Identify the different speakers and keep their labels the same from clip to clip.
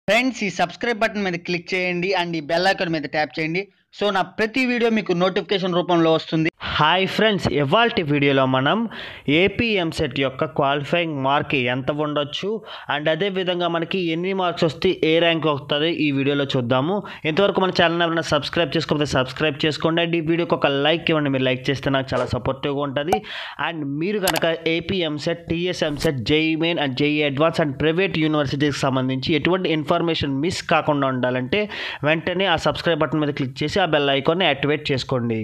Speaker 1: friends ఈ subscribe button మీద click చేయండి అండ్ ఈ బెల్ ఐకాన్ మీద ట్యాప్ చేయండి సో నా ప్రతి వీడియో మీకు నోటిఫికేషన్ రూపంలో వస్తుంది
Speaker 2: హాయ్ ఫ్రెండ్స్ ఇవాల్టి వీడియోలో మనం ఏపీ ఎంసెట్ యొక్క క్వాలిఫైయింగ్ మార్క్ ఎంత ఉండొచ్చు అండ్ అదే విధంగా మనకి ఎన్ని మార్క్స్ వస్తే ఏ ర్యాంక్ వస్తుంది ఈ వీడియోలో చూద్దాము ఇంతవరకు మన ఛానల్ ఎవరైనా సబ్స్క్రైబ్ చేసుకోకపోతే సబ్స్క్రైబ్ చేసుకోండి అండ్ ఈ వీడియోకి ఒక లైక్ ఇవ్వండి మీరు లైక్ చేస్తే నాకు చాలా సపోర్టివ్గా ఉంటుంది అండ్ మీరు కనుక AP EAMCET TS EAMCET JEE main and JEE advance and private యూనివర్సిటీకి సంబంధించి ఎటువంటి ఇన్ఫర్మేషన్ మిస్ కాకుండా ఉండాలంటే వెంటనే ఆ సబ్స్క్రైబ్ బటన్ మీద క్లిక్ చేసి ఆ బెల్ ఐకాన్ని యాక్టివేట్ చేసుకోండి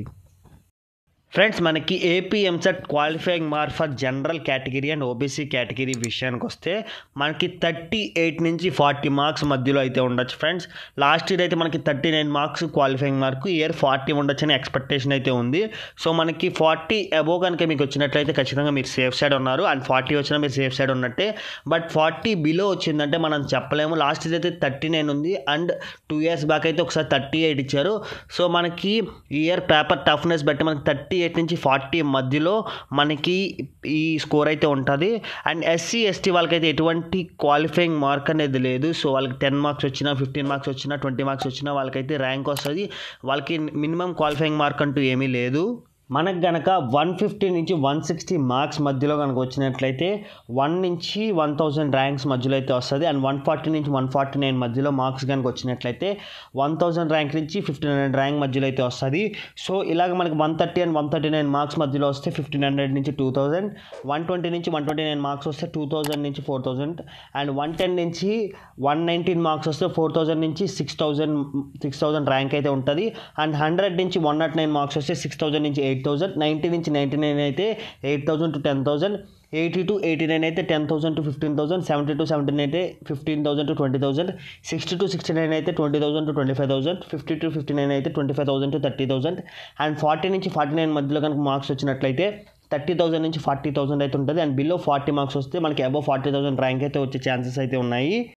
Speaker 2: ఫ్రెండ్స్ మనకి AP EAMCET qualifying mark for general category and OBC category విషయానికి వస్తే మనకి థర్టీ ఎయిట్ నుంచి ఫార్టీ మార్క్స్ మధ్యలో అయితే ఉండొచ్చు ఫ్రెండ్స్ లాస్ట్ ఇయర్ అయితే మనకి thirty nine marks qualifying mark year forty ఉండొచ్చు అనే ఎక్స్పెక్టేషన్ అయితే ఉంది సో మనకి ఫార్టీ అబోవ్ కనుక మీకు వచ్చినట్లయితే ఖచ్చితంగా మీరు సేఫ్ సైడ్ ఉన్నారు అండ్ ఫార్టీ వచ్చినా మీరు సేఫ్ సైడ్ ఉన్నట్టే బట్ ఫార్టీ బిలో వచ్చిందంటే మనం చెప్పలేము లాస్ట్ ఇయర్ అయితే థర్టీ నైన్ ఉంది అండ్ టూ ఇయర్స్ బ్యాక్ అయితే ఒకసారి థర్టీ ఎయిట్ ఇచ్చారు సో మనకి ఇయర్ పేపర్ టఫ్నెస్ బట్టి మనకి థర్టీ ఎయిట్ నుంచి ఫార్టీ మధ్యలో మనకి ఈ స్కోర్ అయితే ఉంటుంది అండ్ ఎస్సీ ఎస్టీ వాళ్ళకైతే ఎటువంటి క్వాలిఫైయింగ్ మార్క్ అనేది లేదు సో వాళ్ళకి టెన్ మార్క్స్ వచ్చినా ఫిఫ్టీన్ మార్క్స్ వచ్చినా ట్వంటీ మార్క్స్ వచ్చినా వాళ్ళకైతే ర్యాంక్ వస్తుంది వాళ్ళకి మినిమం క్వాలిఫైయింగ్ మార్క్ అంటూ ఏమీ లేదు మనకు గనక వన్ ఫిఫ్టీ నుంచి వన్ సిక్స్టీ మార్క్స్ మధ్యలో కనుక వచ్చినట్లయితే వన్ నుంచి వన్ థౌజండ్ ర్యాంక్స్ మధ్యలో అయితే వస్తుంది అండ్ వన్ ఫార్టీ నుంచి వన్ ఫార్టీ నైన్ మధ్యలో మార్క్స్ కనుక వచ్చినట్లయితే వన్ థౌజండ్ ర్యాంక్ నుంచి ఫిఫ్టీన్ హండ్రెడ్ ర్యాంక్ మధ్యలో అయితే వస్తుంది సో ఇలాగ మనకి one thirty and one thirty nine marks మధ్యలో వస్తే ఫిఫ్టీన్ హండ్రెడ్ నుంచి టూ థౌజండ్ వన్ ట్వంటీ నుంచి వన్ ట్వంటీ నైన్ మార్క్స్ వస్తే టూ థౌజండ్ నుంచి four thousand and one ten నుంచి వన్ నైన్టీన్ మార్క్స్ వస్తే ఫోర్ థౌజండ్ నుంచి six thousand six thousand rank అయితే ఉంటుంది అండ్ హండ్రెడ్ నుంచి వన్ నాట్ నైన్ మార్క్స్ వస్తే సిక్స్ థౌజండ్ నుంచి ఎయిట్ థౌజండ్ నైంటీ నుంచి నైంటీ నైన్ అయితే eight thousand to ten thousand eighty to eighty nine అయితే ten thousand to fifteen thousand seventy to seventeen అయితే fifteen thousand to twenty thousand sixty to sixty nine అయితే twenty thousand to twenty five thousand fifty to fifty nine అయితే twenty five thousand to thirty thousand and forty నుంచి forty nine మధ్యలో కనుక marks వచ్చినట్లయితే thirty thousand నుంచి forty thousand అయితే ఉంటుంది and below forty marks వస్తే మనకి అబౌవ్ ఫార్టీ థౌసండ్ ర్యాంక్ అయితే వచ్చే ఛాన్సెస్ అయితే ఉన్నాయి